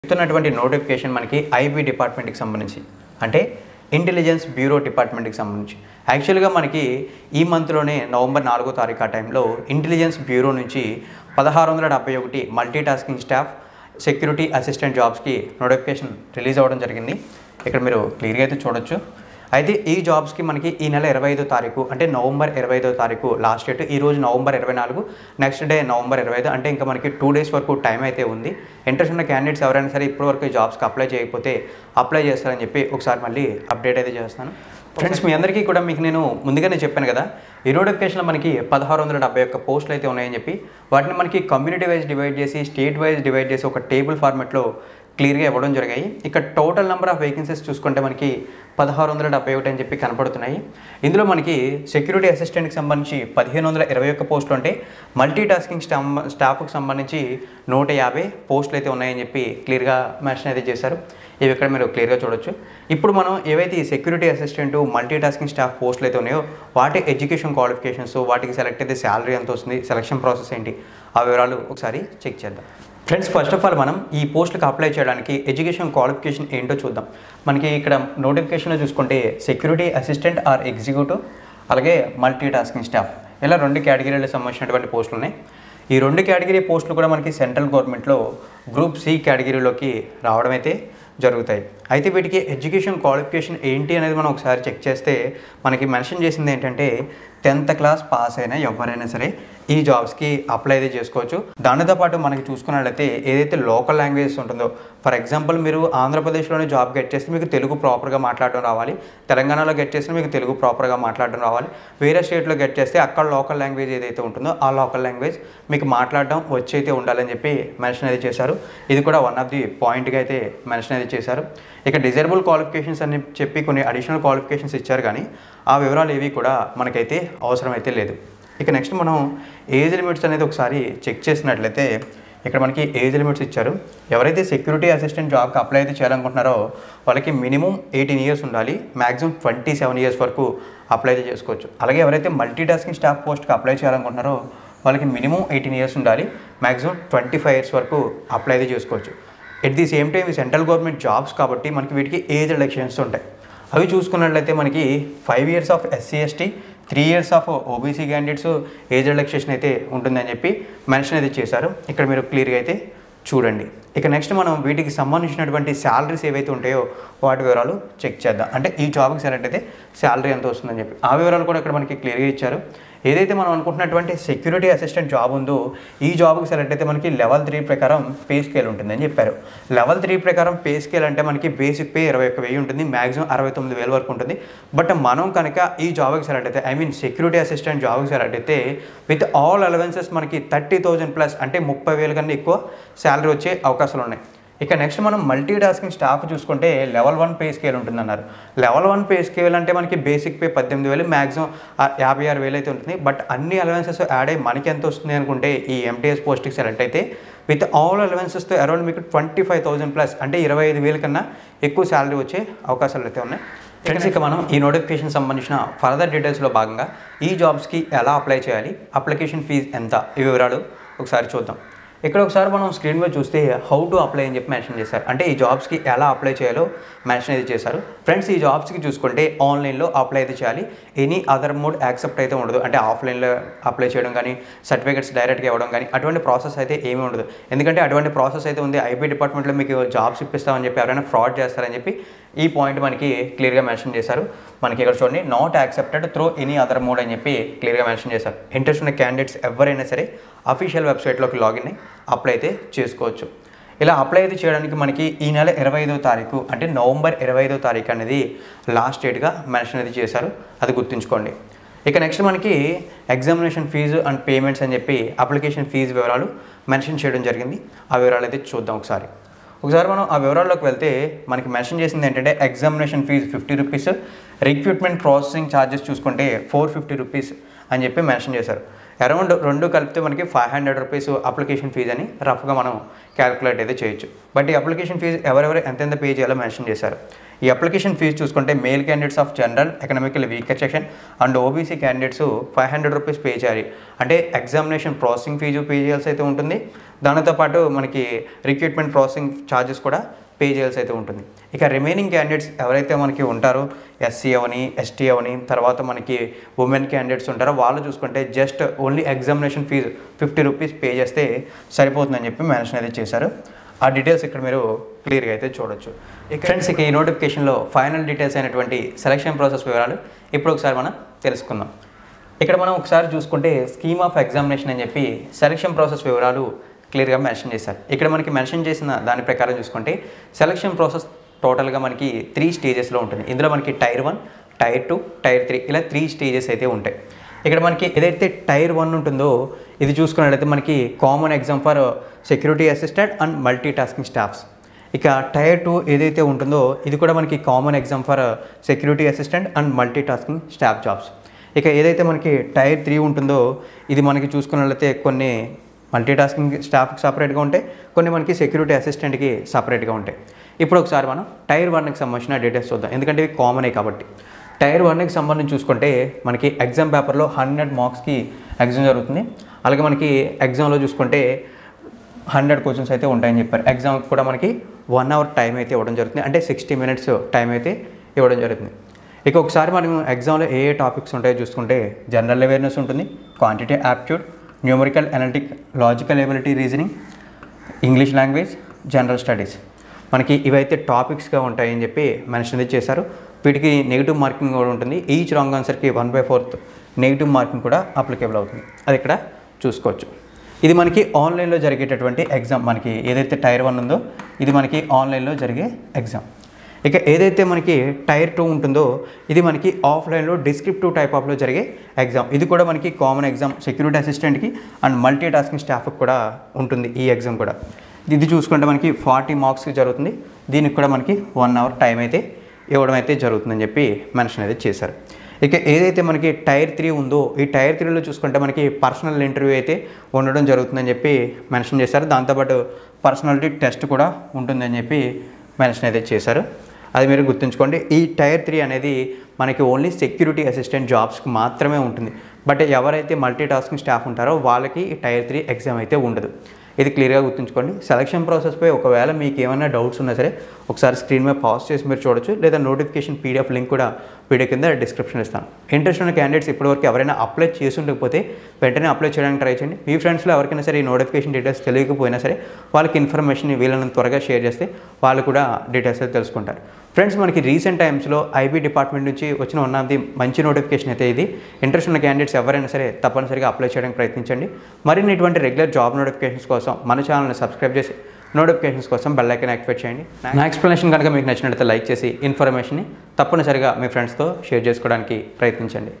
చెప్తున్నటువంటి నోటిఫికేషన్ మనకి ఐబీ డిపార్ట్మెంట్కి సంబంధించి అంటే ఇంటెలిజెన్స్ బ్యూరో డిపార్ట్మెంట్కి సంబంధించి యాక్చువల్గా మనకి ఈ మంత్లోనే నవంబర్ నాలుగో తారీఖు ఆ టైంలో ఇంటెలిజెన్స్ బ్యూరో నుంచి పదహారు వందల డెబ్బై ఒకటి multi tasking staff security assistant జాబ్స్కి నోటిఫికేషన్ రిలీజ్ అవ్వడం జరిగింది ఇక్కడ మీరు క్లియర్గా అయితే చూడొచ్చు అయితే ఈ జాబ్స్కి మనకి ఈ నెల ఇరవై ఐదో తారీఖు అంటే నవంబర్ ఇరవై ఐదో తారీఖు లాస్ట్ డేట్ ఈ రోజు నవంబర్ ఇరవై నాలుగు నెక్స్ట్ డే నవంబర్ ఇరవై ఐదు అంటే ఇంకా మనకి టూ డేస్ వరకు టైం అయితే ఉంది ఇంట్రెస్ట్ ఉన్న క్యాండిడేట్స్ ఎవరైనా సరే ఇప్పటివరకు ఈ జాబ్స్కి అప్లై చేయకపోతే అప్లై చేస్తారని చెప్పి ఒకసారి మళ్ళీ అప్డేట్ అయితే చేస్తాను ఫ్రెండ్స్ మీ అందరికీ కూడా మీకు నేను ముందుగానే చెప్పాను కదా ఈ నోటిఫికేషన్లో మనకి పదహారు వందల డెబ్బై ఒక్క పోస్టులు అయితే ఉన్నాయని చెప్పి వాటిని మనకి కమ్యూనిటీ వైజ్ డివైడ్ చేసి స్టేట్ వైజ్ డివైడ్ చేసి ఒక టేబుల్ ఫార్మెట్లో క్లియర్గా ఇవ్వడం జరిగాయి ఇక్కడ టోటల్ నెంబర్ ఆఫ్ వేకెన్సీస్ చూసుకుంటే మనకి పదహారు వందల డెబ్బై ఒకటి అని చెప్పి కనపడుతున్నాయి ఇందులో మనకి సెక్యూరిటీ అసిస్టెంట్కి సంబంధించి పదిహేను వందల ఇరవై ఒక్క పోస్టులు ఉంటే మల్టీ టాస్కింగ్ స్టామ్ స్టాఫ్కి సంబంధించి నూట యాభై పోస్టులు అయితే ఉన్నాయని చెప్పి క్లియర్గా మెన్షన్ అయితే చేశారు ఇవి ఇక్కడ మీరు క్లియర్గా చూడొచ్చు ఇప్పుడు మనం ఏవైతే ఈ security assistant multi tasking staff పోస్టులు అయితే ఉన్నాయో వాటి ఎడ్యుకేషన్ క్వాలిఫికేషన్స్ వాటికి సెలెక్ట్ అయితే శాలరీ ఎంత వస్తుంది సెలక్షన్ ప్రాసెస్ ఏంటి ఆ వివరాలు ఒకసారి చెక్ చేద్దాం ఫ్రెండ్స్ ఫస్ట్ ఆఫ్ ఆల్ మనం ఈ పోస్టులకు అప్లై చేయడానికి ఎడ్యుకేషన్ క్వాలిఫికేషన్ ఏంటో చూద్దాం మనకి ఇక్కడ నోటిఫికేషన్లో చూసుకుంటే సెక్యూరిటీ అసిస్టెంట్ ఆర్ ఎగ్జిక్యూటివ్ అలాగే మల్టీ టాస్కింగ్ స్టాఫ్ ఇలా రెండు కేటగిరీలకు సంబంధించినటువంటి పోస్టులు ఉన్నాయి ఈ రెండు కేటగిరీ పోస్టులు కూడా మనకి సెంట్రల్ గవర్నమెంట్లో గ్రూప్ సి కేటగిరీలోకి రావడం అయితే జరుగుతాయి అయితే వీటికి ఎడ్యుకేషన్ క్వాలిఫికేషన్ ఏంటి అనేది మనం ఒకసారి చెక్ చేస్తే మనకి మెన్షన్ చేసింది ఏంటంటే టెన్త్ క్లాస్ పాస్ అయినా ఎవరైనా సరే ఈ జాబ్స్కి అప్లై అయితే చేసుకోవచ్చు దానితో పాటు మనకి చూసుకున్నట్లయితే ఏదైతే లోకల్ లాంగ్వేజెస్ ఉంటుందో ఫర్ ఎగ్జాంపుల్ మీరు ఆంధ్రప్రదేశ్లోనే జాబ్ గెట్ చేస్తే మీకు తెలుగు ప్రాపర్గా మాట్లాడడం రావాలి తెలంగాణలో గెట్ చేస్తే మీకు తెలుగు ప్రాపర్గా మాట్లాడడం రావాలి వేరే స్టేట్లో గెట్ చేస్తే అక్కడ లోకల్ లాంగ్వేజ్ ఏదైతే ఉంటుందో ఆ లోకల్ లాంగ్వేజ్ మీకు మాట్లాడడం వచ్చి అయితే ఉండాలని చెప్పి మెన్షన్ అయితే చేశారు ఇది కూడా వన్ ఆఫ్ ది పాయింట్గా అయితే మెన్షన్ అయితే చేశారు ఇక డిజైరబుల్ క్వాలిఫికేషన్స్ అని చెప్పి కొన్ని అడిషనల్ క్వాలిఫికేషన్స్ ఇచ్చారు కానీ ఆ వివరాలు ఏవి కూడా మనకైతే అవసరం అయితే లేదు ఇక నెక్స్ట్ మనం ఏజ్ లిమిట్స్ అనేది ఒకసారి చెక్ చేసినట్లయితే ఇక్కడ మనకి ఏజ్ లిమిట్స్ ఇచ్చారు ఎవరైతే సెక్యూరిటీ అసిస్టెంట్ జాబ్కి అప్లై అయితే చేయాలనుకుంటున్నారో వాళ్ళకి మినిమం ఎయిటీన్ ఇయర్స్ ఉండాలి మ్యాక్సిమం ట్వంటీ సెవెన్ ఇయర్స్ వరకు అప్లై అయితే చేసుకోవచ్చు అలాగే ఎవరైతే మల్టీ టాస్కింగ్ స్టాఫ్ పోస్ట్కి అప్లై చేయాలనుకుంటున్నారో వాళ్ళకి మినిమం ఎయిటీన్ ఇయర్స్ ఉండాలి మ్యాక్సిమం ట్వంటీ ఫైవ్ ఇయర్స్ వరకు అప్లై అయితే చేసుకోవచ్చు ఎట్ ది సేమ్ టైం ఈ సెంట్రల్ గవర్నమెంట్ జాబ్స్ కాబట్టి మనకి వీటికి ఏజ్ రిడక్షన్స్ ఉంటాయి అవి చూసుకున్నట్లయితే మనకి five years of SC ST three years of OBC candidates age relaxation అయితే ఉంటుందని చెప్పి మెన్షన్ అయితే చేశారు ఇక్కడ మీరు క్లియర్గా అయితే చూడండి ఇక నెక్స్ట్ మనం వీటికి సంబంధించినటువంటి శాలరీస్ ఏవైతే ఉంటాయో వాటి వివరాలు చెక్ చేద్దాం అంటే ఈ జాబ్కి సెలెక్ట్ అయితే శాలరీ ఎంత వస్తుందని చెప్పి ఆ వివరాలు కూడా ఇక్కడ మనకి క్లియర్గా ఇచ్చారు ఏదైతే మనం అనుకుంటున్నటువంటి సెక్యూరిటీ అసిస్టెంట్ జాబ్ ఉందో ఈ జాబ్కి సెలెక్ట్ అయితే మనకి లెవెల్ త్రీ ప్రకారం పే స్కేల్ ఉంటుందని చెప్పారు లెవెల్ త్రీ ప్రకారం పే స్కేల్ అంటే మనకి బేసిక్ పే ఇరవై ఒక్క వెయ్యి ఉంటుంది మ్యాక్సిమం అరవై తొమ్మిది వేల వరకు ఉంటుంది బట్ మనం కనుక ఈ జాబ్కి సెలెక్ట్ అయితే ఐ మీన్ సెక్యూరిటీ అసిస్టెంట్ జాబ్కి సెలెక్ట్ అయితే విత్ ఆల్ అలవెన్సెస్ మనకి థర్టీ థౌజండ్ ప్లస్ అంటే ముప్పై వేల కన్నా ఎక్కువ శాలరీ వచ్చే అవకాశాలు ఉన్నాయి ఇక నెక్స్ట్ మనం మల్టీ టాస్కింగ్ స్టాఫ్ చూసుకుంటే లెవెల్ వన్ పే స్కేల్ ఉంటుందన్నారు లెవెల్ వన్ పే స్కేల్ అంటే మనకి బేసిక్ పే పద్దెనిమిది వేలు మ్యాక్సిమం యాభై ఆరు వేలు అయితే ఉంటుంది బట్ అన్ని అలవెన్సెస్ యాడ్ అయ్యి మనకి ఎంత వస్తుంది అనుకుంటే ఈ ఎంటీఎస్ పోస్ట్కి సెలెక్ట్ అయితే విత్ ఆల్ అలవెన్సెస్తో అరౌండ్ మీకు ట్వంటీ ఫైవ్ థౌసండ్ ప్లస్ అంటే ఇరవై ఐదు వేల కన్నా ఎక్కువ శాలరీ వచ్చే అవకాశాలు అయితే ఉన్నాయి ఫ్రెండ్స్ ఇక మనం ఈ నోటిఫికేషన్ సంబంధించిన ఫర్దర్ డీటెయిల్స్లో భాగంగా ఈ జాబ్స్కి ఎలా అప్లై చేయాలి అప్లికేషన్ ఫీజు ఎంత ఈ వివరాలు ఒకసారి చూద్దాం ఇక్కడ ఒకసారి మనం స్క్రీన్ మీద చూస్తే హౌ టు అప్లై అని చెప్పి మెన్షన్ చేశారు అంటే ఈ జాబ్స్కి ఎలా అప్లై చేయాలో మెన్షన్ అయితే చేశారు ఫ్రెండ్స్ ఈ జాబ్స్కి చూసుకుంటే ఆన్లైన్లో అప్లై అయితే చేయాలి ఎనీ అదర్ మోడ్ యాక్సెప్ట్ అయితే ఉండదు అంటే ఆఫ్లైన్లో అప్లై చేయడం కానీ సర్టిఫికేట్స్ డైరెక్ట్గా ఇవ్వడం కానీ అటువంటి ప్రాసెస్ అయితే ఏమీ ఉండదు ఎందుకంటే అటువంటి ప్రాసెస్ అయితే ఉంది ఐబీ డిపార్ట్మెంట్లో మీకు జాబ్స్ ఇప్పిస్తామని చెప్పి ఎవరైనా ఫ్రాడ్ చేస్తారని చెప్పి ఈ పాయింట్ మనకి క్లియర్గా మెన్షన్ చేశారు మనకి ఇక్కడ చూడండి not accepted through any other mode అని చెప్పి క్లియర్గా మెన్షన్ చేశారు ఇంట్రెస్ట్ ఉన్న క్యాండిడేట్స్ ఎవరైనా సరే అఫీషియల్ వెబ్సైట్లోకి లాగిన్ అయ్యి అప్లై అయితే చేసుకోవచ్చు ఇలా అప్లై అయితే చేయడానికి మనకి ఈ నెల ఇరవై ఐదో తారీఖు అంటే నవంబర్ ఇరవై ఐదో తారీఖు అనేది లాస్ట్ డేట్గా మెన్షన్ అయితే చేశారు అది గుర్తుంచుకోండి ఇక నెక్స్ట్ మనకి ఎగ్జామినేషన్ ఫీజు అండ్ పేమెంట్స్ అని చెప్పి అప్లికేషన్ ఫీజు వివరాలు మెన్షన్ చేయడం జరిగింది ఆ వివరాలు అయితే చూద్దాం ఒకసారి ఒకసారి మనం ఆ వివరాల్లోకి వెళ్తే మనకి మెన్షన్ చేసింది ఏంటంటే examination fee fifty rupees recruitment processing charges చూసుకుంటే ఫోర్ ఫిఫ్టీ రూపీస్ అని చెప్పి మెన్షన్ చేశారు అరౌండ్ రెండు కలిపితే మనకి five hundred rupees application fee అని రఫ్గా మనం క్యాలిక్యులేట్ అయితే చేయొచ్చు బట్ ఈ అప్లికేషన్ ఫీజు ఎవరెవరు ఎంతెంత పే చేయాలో మెన్షన్ చేశారు ఈ అప్లికేషన్ ఫీజు చూసుకుంటే male candidates of general economical weaker section and OBC candidates five hundred rupees pay చేయాలి అంటే ఎగ్జామినేషన్ ప్రాసెసింగ్ ఫీజు పే చేయాల్సి అయితే ఉంటుంది దానితో పాటు మనకి రిక్రూట్మెంట్ ప్రాసెసింగ్ ఛార్జెస్ కూడా పే చేయాల్సి అయితే ఉంటుంది ఇక రిమైనింగ్ క్యాండిడేట్స్ ఎవరైతే మనకి ఉంటారో ఎస్సీ అవని ఎస్టీ అవని తర్వాత మనకి ఉమెన్ క్యాండిడేట్స్ ఉంటారో వాళ్ళు చూసుకుంటే just only examination fee fifty rupees pay చేస్తే సరిపోతుందని చెప్పి మెన్షన్ అయితే చేశారు ఆ డీటెయిల్స్ ఇక్కడ మీరు క్లియర్గా అయితే చూడొచ్చు ఇక ఫ్రెండ్స్ ఇక ఈ నోటిఫికేషన్లో ఫైనల్ డీటెయిల్స్ అయినటువంటి సెలక్షన్ ప్రాసెస్ వివరాలు ఇప్పుడు ఒకసారి మనం తెలుసుకుందాం ఇక్కడ మనం ఒకసారి చూసుకుంటే స్కీమ్ ఆఫ్ ఎగ్జామినేషన్ అని చెప్పి సెలక్షన్ ప్రాసెస్ వివరాలు క్లియర్గా మెన్షన్ చేశారు ఇక్కడ మనకి మెన్షన్ చేసిన దాని ప్రకారం చూసుకుంటే సెలక్షన్ ప్రాసెస్ టోటల్గా మనకి త్రీ స్టేజెస్లో ఉంటుంది ఇందులో మనకి tier one tier two tier three ఇలా త్రీ స్టేజెస్ అయితే ఉంటాయి ఇక్కడ మనకి ఏదైతే టైర్ వన్ ఉంటుందో ఇది చూసుకున్నట్లయితే మనకి common exam for security assistant and multi tasking staffs ఇక టైర్ టూ ఏదైతే ఉంటుందో ఇది కూడా మనకి common exam for security assistant and multi tasking staff jobs ఇక ఏదైతే మనకి టైర్ త్రీ ఉంటుందో ఇది మనకి చూసుకున్నట్లయితే కొన్ని మల్టీ టాస్కింగ్ స్టాఫ్కి సపరేట్గా ఉంటాయి కొన్ని మనకి సెక్యూరిటీ అసిస్టెంట్కి సపరేట్గా ఉంటాయి ఇప్పుడు ఒకసారి మనం టైర్ వన్కి సంబంధించిన డీటెయిల్స్ చూద్దాం ఎందుకంటే ఇవి కామనే కాబట్టి టైర్ వన్కి సంబంధించి చూసుకుంటే మనకి ఎగ్జామ్ పేపర్లో హండ్రెడ్ మార్క్స్కి ఎగ్జామ్ జరుగుతుంది అలాగే మనకి ఎగ్జామ్లో చూసుకుంటే హండ్రెడ్ క్వశ్చన్స్ అయితే ఉంటాయని చెప్పారు ఎగ్జామ్కి కూడా మనకి వన్ అవర్ టైం అయితే ఇవ్వడం జరుగుతుంది అంటే సిక్స్టీ మినిట్స్ టైం అయితే ఇవ్వడం జరుగుతుంది ఇక ఒకసారి మనం ఎగ్జామ్లో ఏ ఏ టాపిక్స్ ఉంటాయో చూసుకుంటే జనరల్ అవేర్నెస్ ఉంటుంది quantity aptitude numerical analytic logical ability reasoning English language general studies మనకి ఇవైతే టాపిక్స్గా ఉంటాయని చెప్పి మెన్షన్ అయితే చేశారు వీటికి నెగిటివ్ మార్కింగ్ కూడా ఉంటుంది ఈచ్ రాంగ్ ఆన్సర్కి one by fourth negative marking కూడా అప్లికేబుల్ అవుతుంది అది ఇక్కడ చూసుకోవచ్చు ఇది మనకి ఆన్లైన్లో జరిగేటటువంటి ఎగ్జామ్ మనకి ఏదైతే టైర్ వన్ ఉందో ఇది మనకి ఆన్లైన్లో జరిగే ఎగ్జామ్ ఇక ఏదైతే మనకి టైర్ టూ ఉంటుందో ఇది మనకి ఆఫ్లైన్లో డిస్క్రిప్టివ్ టైప్ ఆఫ్లో జరిగే ఎగ్జామ్ ఇది కూడా మనకి కామన్ ఎగ్జామ్ సెక్యూరిటీ అసిస్టెంట్కి అండ్ మల్టీ టాస్కింగ్ స్టాఫ్కి కూడా ఉంటుంది ఈ ఎగ్జామ్ కూడా ఇది చూసుకుంటే మనకి ఫార్టీ మార్క్స్కి జరుగుతుంది దీనికి కూడా మనకి వన్ అవర్ టైం అయితే ఇవ్వడం అయితే జరుగుతుందని చెప్పి మెన్షన్ అయితే చేశారు ఇక ఏదైతే మనకి టైర్ త్రీ ఉందో ఈ టైర్ త్రీలో చూసుకుంటే మనకి పర్సనల్ ఇంటర్వ్యూ అయితే ఉండడం జరుగుతుందని చెప్పి మెన్షన్ చేశారు దాంతోపాటు పర్సనాలిటీ టెస్ట్ కూడా ఉంటుందని చెప్పి మెన్షన్ అయితే చేశారు అది మీరు గుర్తుంచుకోండి ఈ టైర్ త్రీ అనేది మనకి ఓన్లీ సెక్యూరిటీ అసిస్టెంట్ జాబ్స్కి మాత్రమే ఉంటుంది బట్ ఎవరైతే మల్టీ టాస్కింగ్ స్టాఫ్ ఉంటారో వాళ్ళకి ఈ టైర్ త్రీ ఎగ్జామ్ అయితే ఉండదు ఇది క్లియర్గా గుర్తుంచుకోండి సెలక్షన్ ప్రాసెస్పై ఒకవేళ మీకు ఏమైనా డౌట్స్ ఉన్నా సరే ఒకసారి స్క్రీన్ మీద పాజ్ చేసి మీరు చూడొచ్చు లేదా నోటిఫికేషన్ పీడిఎఫ్ లింక్ కూడా వీడియో కింద డిస్క్రిప్షన్ ఇస్తాను ఇంట్రెస్ట్ ఉన్న క్యాండిడేట్స్ ఇప్పటివరకు ఎవరైనా అప్లై చేసి ఉండకపోతే వెంటనే అప్లై చేయడానికి ట్రై చేయండి మీ ఫ్రెండ్స్లో ఎవరికైనా సరే ఈ నోటిఫికేషన్ డీటెయిల్స్ తెలియకపోయినా సరే వాళ్ళకి ఇన్ఫర్మేషన్ వీళ్ళని త్వరగా షేర్ చేస్తే వాళ్ళు కూడా డీటెయిల్స్ అయితే తెలుసుకుంటారు ఫ్రెండ్స్ మనకి రీసెంట్ టైమ్స్లో ఐబీ డిపార్ట్మెంట్ నుంచి వచ్చిన వన్ ఆఫ్ ది మంచి నోటిఫికేషన్ అయితే ఇది ఇంట్రెస్ట్ ఉన్న క్యాండిడేట్స్ ఎవరైనా సరే తప్పనిసరిగా అప్లై చేయడానికి ప్రయత్నించండి మరిన్ని ఇటువంటి రెగ్యులర్ జాబ్ నోటిఫికేషన్స్ కోసం మన ఛానల్ని సబ్స్క్రైబ్ చేసి నోటిఫికేషన్స్ కోసం బెల్ ఐకాన్ యాక్టివేట్ చేయండి నా ఎక్స్ప్లెనేషన్ కనుక మీకు నచ్చినట్లయితే లైక్ చేసి ఇన్ఫర్మేషన్ని తప్పనిసరిగా మీ ఫ్రెండ్స్తో షేర్ చేసుకోవడానికి ప్రయత్నించండి